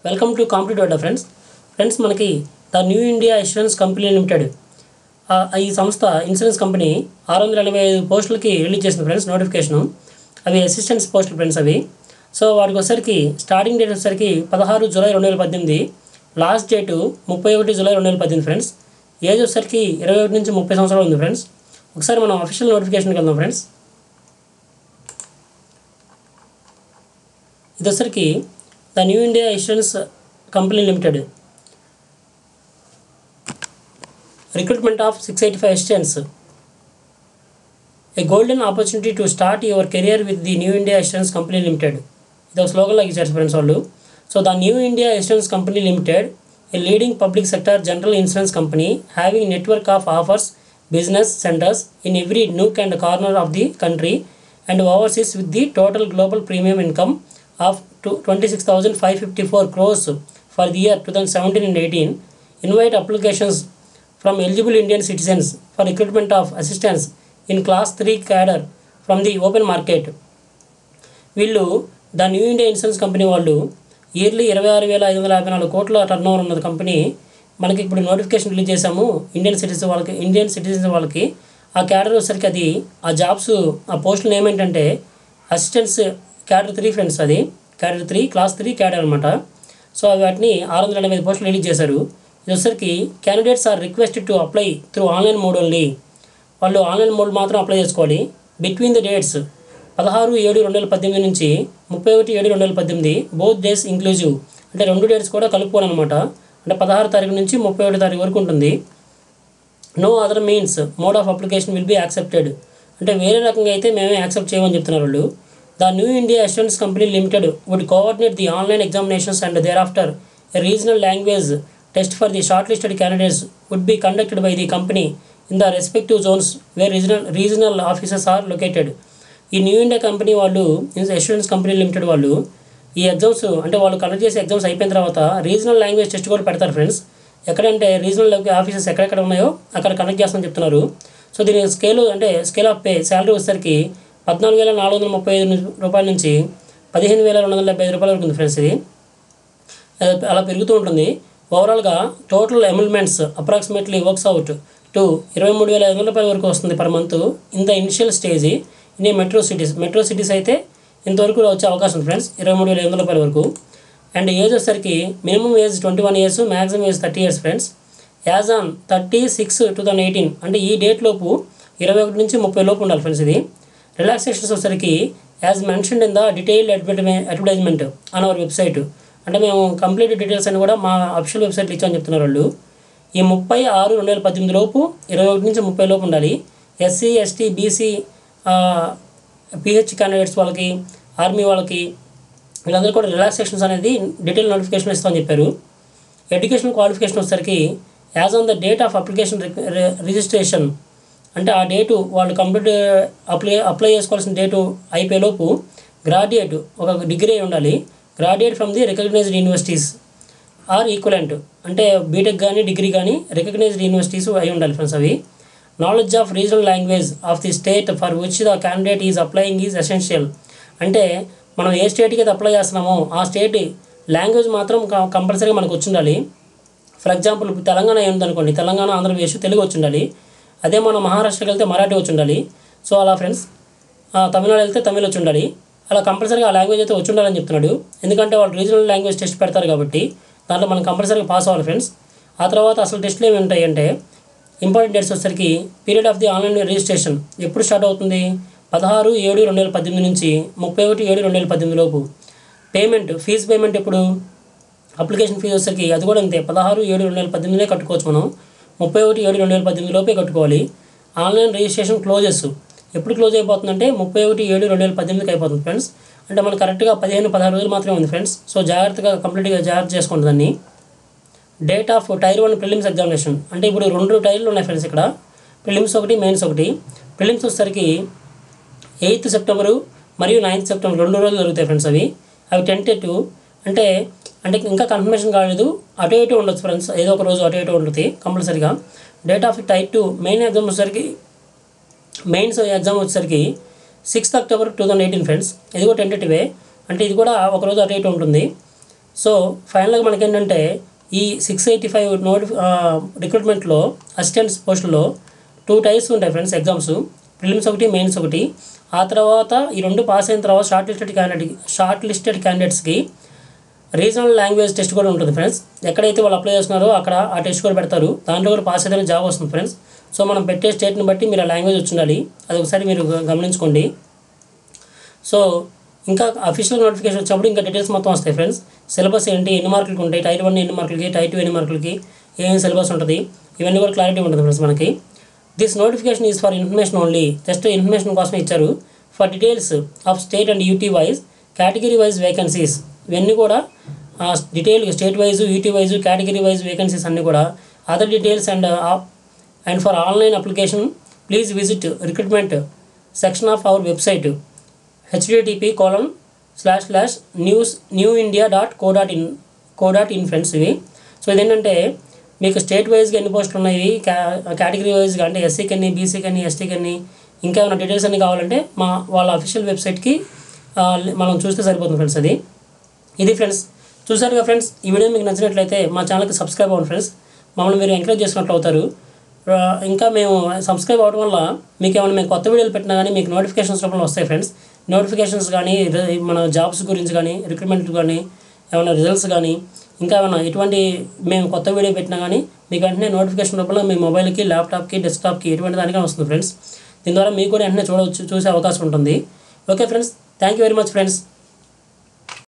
Welcome to competitive Adda friends friends మనకి the new India insurance company limited ఆ, ఈ సంస్థ ఇన్సూరెన్స్ కంపెనీ ఆరు వందల ఎనభై ఐదు పోస్టులకి రిలీజ్ చేసింది ఫ్రెండ్స్ నోటిఫికేషను అవి అసిస్టెంట్స్ పోస్టులు ఫ్రెండ్స్ అవి సో వాటికి వచ్చేసరికి స్టార్టింగ్ డేట్ వచ్చేసరికి పదహారు జూలై రెండు వేల పద్దెనిమిది లాస్ట్ డేటు ముప్పై ఒకటి జూలై రెండు వేల పద్దెనిమిది ఫ్రెండ్స్ ఏజ్ వచ్చేసరికి ఇరవై ఒకటి నుంచి ముప్పై సంవత్సరాలు ఉంది ఫ్రెండ్స్ ఒకసారి మనం అఫీషియల్ నోటిఫికేషన్కి వెళ్దాం ఫ్రెండ్స్ ఇది వచ్చరికి the new India insurance company limited recruitment of six eighty five assistants a golden opportunity to start your career with the new India insurance company limited ఇది ఒక స్లోగన్ లాగా ఇచ్చారు ఫ్రెండ్స్ వాళ్ళు so the new India insurance company limited a leading public sector general insurance company having network of offices business centres in every nook and corner of the country and overseas with the total global premium income of to twenty six thousand five fifty four crores for the year two thousand seventeen and eighteen invite applications from eligible Indian citizens for recruitment of assistants in class 3 cadre from the open market. వీళ్ళు the new India insurance company వాళ్ళు yearly ఇరవై ఆరు వేల ఐదు వందల యాభై నాలుగు కోట్ల టర్న్ ఓవర్ ఉన్నది కంపెనీ మనకి ఇప్పుడు నోటిఫికేషన్ రిలీజ్ చేశాము ఇండియన్ సిటిజన్స్ వాళ్ళకి ఇండియన్ సిటిజన్స్ వాళ్ళకి ఆ క్యాడర్ వచ్చేసరికి అది ఆ జాబ్స్ ఆ పోస్టులు ఏమేంటంటే అసిస్టెంట్స్ క్యాడర్ త్రీ ఫ్రెండ్స్ అది cadre three class three cadre అనమాట సో అవి వాటిని ఆరు వందల ఎనభై ఐదు పోస్టులు రిలీజ్ చేశారు ఇది వచ్చేసరికి candidates are requested to apply through online mode only వాళ్ళు ఆన్లైన్ మోడ్ మాత్రం అప్లై చేసుకోవాలి బిట్వీన్ ద డేట్స్ పదహారు ఏడు రెండు వేల పద్దెనిమిది నుంచి ముప్పై ఒకటి ఏడు రెండు వేల పద్దెనిమిది బోత్ డేస్ ఇంక్లూజివ్ అంటే రెండు డేట్స్ కూడా కలుపుకోవాలన్నమాట అంటే పదహారు తారీఖు నుంచి ముప్పై ఒకటి తారీఖు వరకు ఉంటుంది no other means mode of application will be accepted అంటే వేరే రకంగా అయితే మేమే యాక్సెప్ట్ చేయమని చెప్తున్నారు వాళ్ళు the new India assurance company limited would coordinate the online examinations and thereafter a regional language test for the short listed candidates would be conducted by the company in the respective zones where regional regional offices are located ఈ new India company వాళ్ళు assurance company limited వాళ్ళు ఈ exams అంటే వాళ్ళు conduct చేసే exams అయిపోయిన తర్వాత regional language test కూడా పెడతారు ఫ్రెండ్స్ ఎక్కడంటే రీజనల్ ఆఫీసెస్ ఎక్కడెక్కడ ఉన్నాయో అక్కడ కండక్ట్ చేస్తామని చెప్తున్నారు సో దీని స్కేల్ అంటే స్కేల్ ఆఫ్ పే శాలరీ వచ్చేసరికి పద్నాలుగు వేల నాలుగు వందల ముప్పై ఐదు రూపాయల నుంచి పదిహేను వేల రెండు వందల డెబ్బై ఐదు రూపాయల వరకు ఉంది ఫ్రెండ్స్ ఇది అది అలా పెరుగుతూ ఉంటుంది ఓవరాల్గా total emoluments approximately works out to ఇరవై మూడు వేల ఐదు వందల రూపాయల వరకు వస్తుంది per month in the initial stage in a metro cities metro cities అయితే ఇంతవరకు వచ్చే అవకాశం ఉంది ఫ్రెండ్స్ ఇరవై మూడు వేల ఐదు వందల రూపాయల వరకు అండ్ ఏజ్ వచ్చేసరికి minimum age twenty one years maximum age thirty years friends as on thirty six two thousand eighteen అంటే ఈ డేట్ లోపు ఇరవై ఒకటి నుంచి ముప్పై లోపు ఉండాలి ఫ్రెండ్స్ ఇది రిలాక్సేషన్స్ వచ్చేసరికి as mentioned in the detailed advertisement advertisement on our website అంటే మేము కంప్లీట్ డీటెయిల్స్ అని కూడా మా అఫిషియల్ వెబ్సైట్లో ఇచ్చామని చెప్తున్నారు వాళ్ళు ఈ ముప్పై ఆరు రెండు వేల పద్దెనిమిది లోపు ఇరవై ఒకటి నుంచి ముప్పై లోపు ఉండాలి SC ST BC PH candidates వాళ్ళకి ఆర్మీ వాళ్ళకి వీళ్ళందరూ కూడా రిలాక్సేషన్స్ అనేది డీటెయిల్ నోటిఫికేషన్ ఇస్తామని చెప్పారు ఎడ్యుకేషన్ క్వాలిఫికేషన్ వచ్చేసరికి as on the date of application registration అంటే ఆ డేటు వాళ్ళు కంప్లీట్ అప్లై అప్లై చేసుకోవాల్సిన డేటు అయిపోయేలోపు గ్రాడ్యుయేట్ ఒక డిగ్రీ అయి ఉండాలి graduate from the recognised universities or equivalent అంటే బీటెక్ కానీ డిగ్రీ కానీ రికగ్నైజ్డ్ యూనివర్సిటీస్ అయి ఉండాలి ఫ్రెండ్స్ అవి knowledge of regional language of the state for which the candidate is applying is essential అంటే మనం ఏ స్టేట్కి అయితే అప్లై చేస్తున్నామో ఆ స్టేట్ లాంగ్వేజ్ మాత్రం కంపల్సరీగా మనకు వచ్చి ఉండాలి ఫర్ ఎగ్జాంపుల్ ఇప్పుడు తెలంగాణ ఏందనుకోండి తెలంగాణ ఆంధ్రప్రదేశ్ తెలుగు వచ్చి ఉండాలి అదే మనం మహారాష్ట్రకి వెళ్తే మరాఠీ వచ్చి ఉండాలి సో అలా ఫ్రెండ్స్ తమిళనాడు వెళ్తే తమిళ్ వచ్చి ఉండాలి అలా కంపల్సరీగా ఆ లాంగ్వేజ్ అయితే వచ్చి ఉండాలని చెప్తున్నాడు ఎందుకంటే వాళ్ళు రీజనల్ లాంగ్వేజ్ టెస్ట్ పెడతారు కాబట్టి దాంట్లో మనం కంపల్సరీగా పాస్ అవ్వాలి ఫ్రెండ్స్ ఆ తర్వాత అసలు టెస్ట్లు ఏమి ఉంటాయి అంటే ఇంపార్టెంట్ డేట్స్ వచ్చేసరికి period of the online registration ఎప్పుడు స్టార్ట్ అవుతుంది పదహారు ఏడు రెండు వేల పద్దెనిమిది నుంచి ముప్పై ఒకటి ఏడు రెండు వేల పద్దెనిమిది లోపు పేమెంట్ ఫీజు పేమెంట్ ఎప్పుడు అప్లికేషన్ ఫీజు వచ్చేసరికి అది కూడా అంతే పదహారు ఏడు రెండు వేల పద్దెనిమిదిలో కట్టుకోవచ్చు మనం ముప్పై ఒకటి ఏడు రెండు వేల పద్దెనిమిది లోపే కట్టుకోవాలి ఆన్లైన్ రిజిస్ట్రేషన్ క్లోజెస్ ఎప్పుడు క్లోజ్ అయిపోతుందంటే ముప్పై ఒకటి ఏడు రెండు వేల పద్దెనిమిదికి అయిపోతుంది ఫ్రెండ్స్ అంటే మనకు కరెక్ట్గా పదిహేను పదహారు రోజులు మాత్రమే ఉంది ఫ్రెండ్స్ సో జాగ్రత్తగా కంప్లీట్గా జాగ్రత్త చేసుకోండి దాన్ని date of tier one prelims examination అంటే ఇప్పుడు రెండు టైర్లు ఉన్నాయి ఫ్రెండ్స్ ఇక్కడ ప్రిలిమ్స్ ఒకటి మెయిన్స్ ఒకటి ప్రిలిమ్స్ వచ్చేసరికి ఎయిత్ సెప్టెంబరు మరియు నైన్త్ సెప్టెంబర్ రెండు రోజులు జరుగుతాయి ఫ్రెండ్స్ అవి అవి టెంటేటివ్ అంటే అంటే ఇంకా కన్ఫర్మేషన్ కాలేదు అటు ఇటు ఉండొచ్చు ఫ్రెండ్స్ ఏదో ఒక రోజు అటు ఇటు ఉంటుంది కంపల్సరీగా date of tier two main exam వచ్చేసరికి మెయిన్స్ ఎగ్జామ్ వచ్చేసరికి sixth October two thousand eighteen friends ఇది కూడా టెంటేటివే అంటే ఇది కూడా ఒక రోజు అటు ఇటు ఉంటుంది సో ఫైనల్గా మనకేంటంటే ఈ సిక్స్ ఎయిటీ ఫైవ్ నోటి రిక్రూట్మెంట్లో అసిస్టెంట్స్ పోస్టుల్లో టూ టైప్స్ ఉంటాయి ఫ్రెండ్స్ ఎగ్జామ్స్ ప్రిలిమ్స్ ఒకటి మెయిన్స్ ఒకటి ఆ తర్వాత ఈ రెండు పాస్ అయిన తర్వాత short listed candidate short listed క్యాండిడేట్స్కి రీజనల్ లాంగ్వేజ్ టెస్ట్ కూడా ఉంటుంది ఫ్రెండ్స్ ఎక్కడైతే వాళ్ళు అప్లై చేస్తున్నారో అక్కడ ఆ టెస్ట్ కూడా పెడతారు దాంట్లో కూడా పాస్ అయితేనే జాబ్ వస్తుంది ఫ్రెండ్స్ సో మనం పెట్టే స్టేట్ని బట్టి మీరు ఆ లాంగ్వేజ్ వచ్చి ఉండాలి అది ఒకసారి మీరు గ- గమనించుకోండి సో ఇంకా అఫీషియల్ నోటిఫికేషన్ వచ్చినప్పుడు ఇంకా డీటెయిల్స్ మొత్తం వస్తాయి ఫ్రెండ్స్ సిలబస్ ఏంటి ఎన్ని మార్కులకి ఉంటాయి టైర్ వన్ ఎన్ని మార్కులకి టైర్ టూ ఎన్ని మార్కులకి ఏం సిలబస్ ఉంటుంది ఇవన్నీ కూడా క్లారిటీ ఉంటుంది ఫ్రెండ్స్ మనకి this notification is for information only just information కోసం ఇచ్చారు for details of state and UT wise category wise vacancies ఇవన్నీ కూడా detail state wise UT wise category wise vacancies అన్నీ కూడా other details and and for online application please visit recruitment section of our website HTTP colon slash slash news new India dot co dot in co dot in friends ఇవి so ఇదేంటంటే మీకు state వైజ్గా ఎన్ని పోస్టులు ఉన్నాయి క్యా category వైజ్గా అంటే ఎస్సీకి ఎన్ని బీసీకి ఎన్ని ఎస్టీకి ఎన్ని ఇంకా ఏమైనా డీటెయిల్స్ అన్ని కావాలంటే మా వాళ్ళ అఫీషియల్ వెబ్సైట్కి ఆ, మనం చూస్తే సరిపోతుంది ఫ్రెండ్స్ అది ఇది ఫ్రెండ్స్ చూసారుగా ఫ్రెండ్స్ ఈ వీడియో మీకు నచ్చినట్లయితే మా ఛానల్కి సబ్స్క్రైబ్ అవ్వండి ఫ్రెండ్స్ మమ్మల్ని మీరు ఎంకరేజ్ చేసినట్లు అవుతారు ఆ, ఇంకా మేము సబ్స్క్రైబ్ అవ్వడం వల్ల మీకు ఏమైనా మేము కొత్త వీడియోలు పెట్టినా కానీ మీకు నోటిఫికేషన్స్ రూపంలో వస్తాయి ఫ్రెండ్స్ నోటిఫికేషన్స్ కానీ రి- మన జాబ్స్ గురించి కానీ రిక్రూట్మెంట్ కానీ ఏమైనా రిజల్ట్స్ కానీ ఇంకా ఏమైనా ఎటువంటి మేము కొత్త వీడియో పెట్టినా కానీ మీకు వెంటనే నోటిఫికేషన్ రూపంలో మీ మొబైల్కి ల్యాప్టాప్కి డెస్క్టాప్కి ఎటువంటి దానికైనా వస్తుంది ఫ్రెండ్స్ దీని ద్వారా మీకు కూడా వెంటనే చూడవచ్చు చూసే అవకాశం ఉంటుంది okay friends thank you very much friends